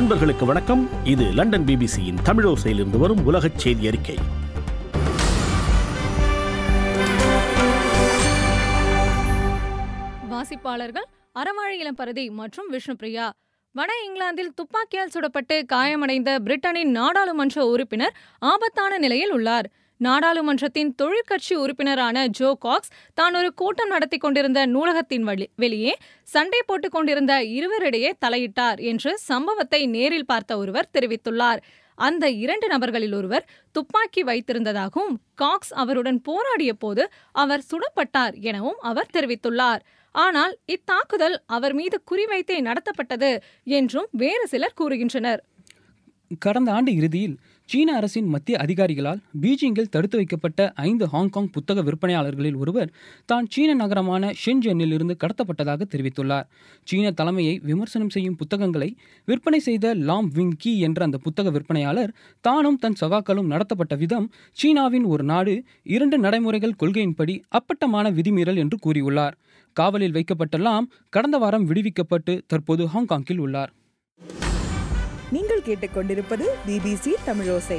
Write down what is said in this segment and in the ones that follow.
அன்பர்களுக்கு வணக்கம் இது லண்டன் பிபிசியின் தமிழோசையிலிருந்து வரும் உலகச் செய்தி அறிக்கை வாசிப்பாளர்கள் அறவாழி இளம்பரதி மற்றும் விஷ்ணுபிரியா வட இங்கிலாந்தில் துப்பாக்கியால் சுடப்பட்டு காயமடைந்த பிரிட்டனின் நாடாளுமன்ற உறுப்பினர் ஆபத்தான நிலையில் உள்ளார் நாடாளுமன்றத்தின் தொழிற்கட்சி உறுப்பினரான ஜோ காக்ஸ் தான் ஒரு கூட்டம் நடத்தி கொண்டிருந்த நூலகத்தின் வழி வெளியே சண்டை போட்டுக் கொண்டிருந்த இருவரிடையே தலையிட்டார் என்று சம்பவத்தை நேரில் பார்த்த ஒருவர் தெரிவித்துள்ளார் அந்த இரண்டு நபர்களில் ஒருவர் துப்பாக்கி வைத்திருந்ததாகவும் காக்ஸ் அவருடன் போராடிய போது அவர் சுடப்பட்டார் எனவும் அவர் தெரிவித்துள்ளார் ஆனால் இத்தாக்குதல் அவர் மீது குறிவைத்தே நடத்தப்பட்டது என்றும் வேறு சிலர் கூறுகின்றனர் கடந்த ஆண்டு இறுதியில் சீன அரசின் மத்திய அதிகாரிகளால் பீஜிங்கில் தடுத்து வைக்கப்பட்ட ஐந்து ஹாங்காங் புத்தக விற்பனையாளர்களில் ஒருவர் தான் சீன நகரமான ஷென்ஜென்னில் இருந்து கடத்தப்பட்டதாக தெரிவித்துள்ளார் சீன தலைமையை விமர்சனம் செய்யும் புத்தகங்களை விற்பனை செய்த லாம் விங் கி என்ற அந்த புத்தக விற்பனையாளர் தானும் தன் சகாக்களும் நடத்தப்பட்ட விதம் சீனாவின் ஒரு நாடு இரண்டு நடைமுறைகள் கொள்கையின்படி அப்பட்டமான விதிமீறல் என்று கூறியுள்ளார் காவலில் வைக்கப்பட்ட லாம் கடந்த வாரம் விடுவிக்கப்பட்டு தற்போது ஹாங்காங்கில் உள்ளார் நீங்கள் கேட்டுக்கொண்டிருப்பது பிபிசி தமிழோசை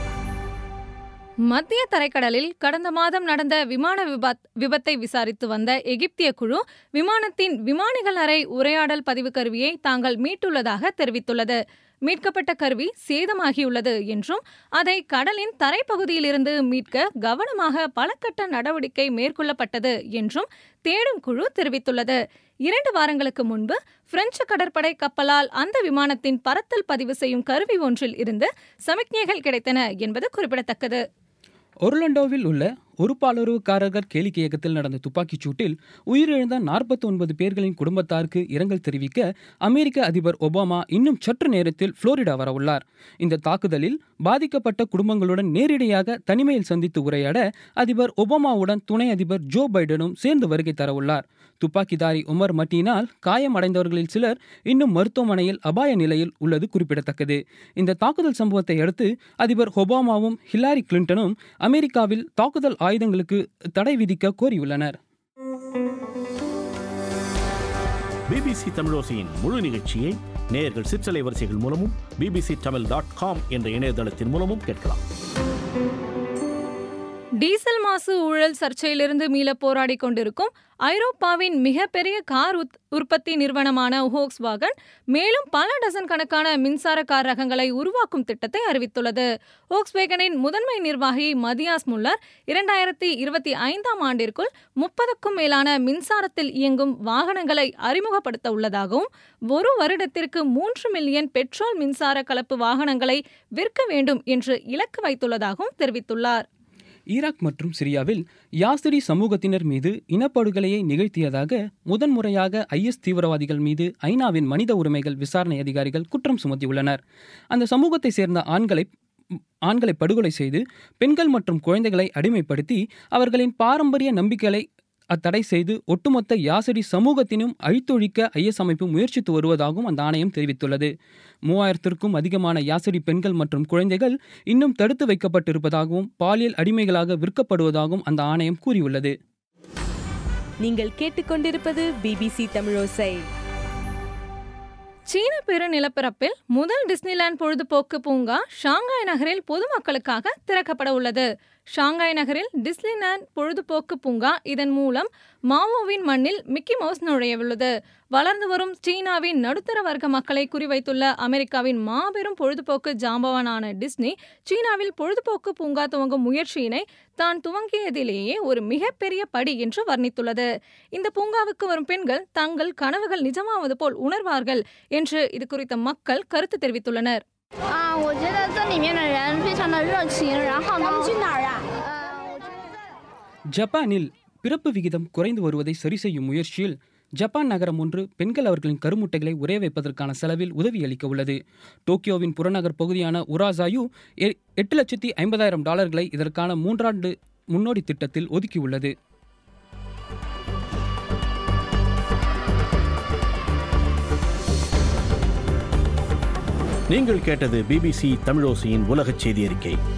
மத்திய தரைக்கடலில் கடந்த மாதம் நடந்த விமான விபத் விபத்தை விசாரித்து வந்த எகிப்திய குழு விமானத்தின் விமானிகள் அறை உரையாடல் பதிவு கருவியை தாங்கள் மீட்டுள்ளதாக தெரிவித்துள்ளது மீட்கப்பட்ட கருவி சேதமாகியுள்ளது என்றும் அதை கடலின் தரைப்பகுதியிலிருந்து மீட்க கவனமாக பலகட்ட நடவடிக்கை மேற்கொள்ளப்பட்டது என்றும் தேடும் குழு தெரிவித்துள்ளது இரண்டு வாரங்களுக்கு முன்பு பிரெஞ்சு கடற்படை கப்பலால் அந்த விமானத்தின் பறத்தல் பதிவு செய்யும் கருவி ஒன்றில் இருந்து சமிக்ஞைகள் கிடைத்தன என்பது குறிப்பிடத்தக்கது ஒர்லண்டோவில் உள்ள ஒரு பாலுறவுக்காரர்கள் கேளிக்கை இயக்கத்தில் நடந்த துப்பாக்கிச் சூட்டில் உயிரிழந்த நாற்பத்தி ஒன்பது பேர்களின் குடும்பத்தாருக்கு இரங்கல் தெரிவிக்க அமெரிக்க அதிபர் ஒபாமா இன்னும் சற்று நேரத்தில் புளோரிடா வரவுள்ளார் இந்த தாக்குதலில் பாதிக்கப்பட்ட குடும்பங்களுடன் நேரடியாக தனிமையில் சந்தித்து உரையாட அதிபர் ஒபாமாவுடன் துணை அதிபர் ஜோ பைடனும் சேர்ந்து வருகை தரவுள்ளார் துப்பாக்கிதாரி உமர் மட்டினால் காயமடைந்தவர்களில் சிலர் இன்னும் மருத்துவமனையில் அபாய நிலையில் உள்ளது குறிப்பிடத்தக்கது இந்த தாக்குதல் சம்பவத்தை அடுத்து அதிபர் ஒபாமாவும் ஹில்லாரி கிளின்டனும் அமெரிக்காவில் தாக்குதல் ஆயுதங்களுக்கு தடை விதிக்க கோரியுள்ளனர் பிபிசி தமிழோசையின் முழு நிகழ்ச்சியை நேயர்கள் சிற்றலை வரிசைகள் மூலமும் பிபிசி தமிழ் டாட் காம் என்ற இணையதளத்தின் மூலமும் கேட்கலாம் டீசல் மாசு ஊழல் சர்ச்சையிலிருந்து மீள போராடி கொண்டிருக்கும் ஐரோப்பாவின் மிகப்பெரிய கார் உத்- உற்பத்தி நிறுவனமான ஹோக்ஸ் வாகன் மேலும் பல டசன் கணக்கான மின்சார கார் ரகங்களை உருவாக்கும் திட்டத்தை அறிவித்துள்ளது ஹோக்ஸ் வேகனின் முதன்மை நிர்வாகி மதியாஸ் முல்லர் இரண்டாயிரத்தி இருபத்தி ஐந்தாம் ஆண்டிற்குள் முப்பதுக்கும் மேலான மின்சாரத்தில் இயங்கும் வாகனங்களை அறிமுகப்படுத்த உள்ளதாகவும் ஒரு வருடத்திற்கு மூன்று மில்லியன் பெட்ரோல் மின்சார கலப்பு வாகனங்களை விற்க வேண்டும் என்று இலக்கு வைத்துள்ளதாகவும் தெரிவித்துள்ளார் ஈராக் மற்றும் சிரியாவில் யாசிரி சமூகத்தினர் மீது இனப்படுகொலையை நிகழ்த்தியதாக முதன்முறையாக ஐஎஸ் தீவிரவாதிகள் மீது ஐநாவின் மனித உரிமைகள் விசாரணை அதிகாரிகள் குற்றம் சுமத்தியுள்ளனர் அந்த சமூகத்தை சேர்ந்த ஆண்களை ஆண்களை படுகொலை செய்து பெண்கள் மற்றும் குழந்தைகளை அடிமைப்படுத்தி அவர்களின் பாரம்பரிய நம்பிக்கைகளை அத்தடை செய்து ஒட்டுமொத்த யாசரி சமூகத்தினும் அழித்தொழிக்க ஐஎஸ் அமைப்பு முயற்சித்து வருவதாகவும் அந்த ஆணையம் தெரிவித்துள்ளது மூவாயிரத்திற்கும் அதிகமான யாசரி பெண்கள் மற்றும் குழந்தைகள் இன்னும் தடுத்து வைக்கப்பட்டிருப்பதாகவும் பாலியல் அடிமைகளாக விற்கப்படுவதாகவும் அந்த ஆணையம் கூறியுள்ளது நீங்கள் கேட்டுக்கொண்டிருப்பது பிபிசி தமிழோசை சீன பெருநிலப்பரப்பில் முதல் டிஸ்னிலேண்ட் பொழுதுபோக்கு பூங்கா ஷாங்காய் நகரில் பொதுமக்களுக்காக திறக்கப்பட உள்ளது ஷாங்காய் நகரில் டிஸ்னிலேண்ட் பொழுதுபோக்கு பூங்கா இதன் மூலம் மாவோவின் மண்ணில் மிக்கி மவுஸ் நுழையவுள்ளது வளர்ந்து வரும் சீனாவின் நடுத்தர வர்க்க மக்களை குறிவைத்துள்ள அமெரிக்காவின் மாபெரும் பொழுதுபோக்கு ஜாம்பவானான டிஸ்னி சீனாவில் பொழுதுபோக்கு பூங்கா துவங்கும் முயற்சியினை தான் துவங்கியதிலேயே ஒரு மிகப்பெரிய படி என்று வர்ணித்துள்ளது இந்த பூங்காவுக்கு வரும் பெண்கள் தங்கள் கனவுகள் நிஜமாவது போல் உணர்வார்கள் என்று இது குறித்த மக்கள் கருத்து தெரிவித்துள்ளனர் 啊，我觉得这里面的人非常的热情，然后呢，去哪儿啊？呃，我觉得在。 ஜப்பானில் பிறப்பு விகிதம் குறைந்து வருவதை சரி செய்யும் முயற்சியில் ஜப்பான் நகரம் ஒன்று பெண்கள் அவர்களின் கருமுட்டைகளை உறைய வைப்பதற்கான செலவில் உதவி அளிக்க உள்ளது டோக்கியோவின் புறநகர் பகுதியான உராசாயு எ- எட்டு லட்சத்தி ஐம்பதாயிரம் டாலர்களை இதற்கான மூன்றாண்டு முன்னோடி திட்டத்தில் ஒதுக்கியுள்ளது நீங்கள் கேட்டது பிபிசி தமிழோசையின் உலகச் செய்தி அறிக்கை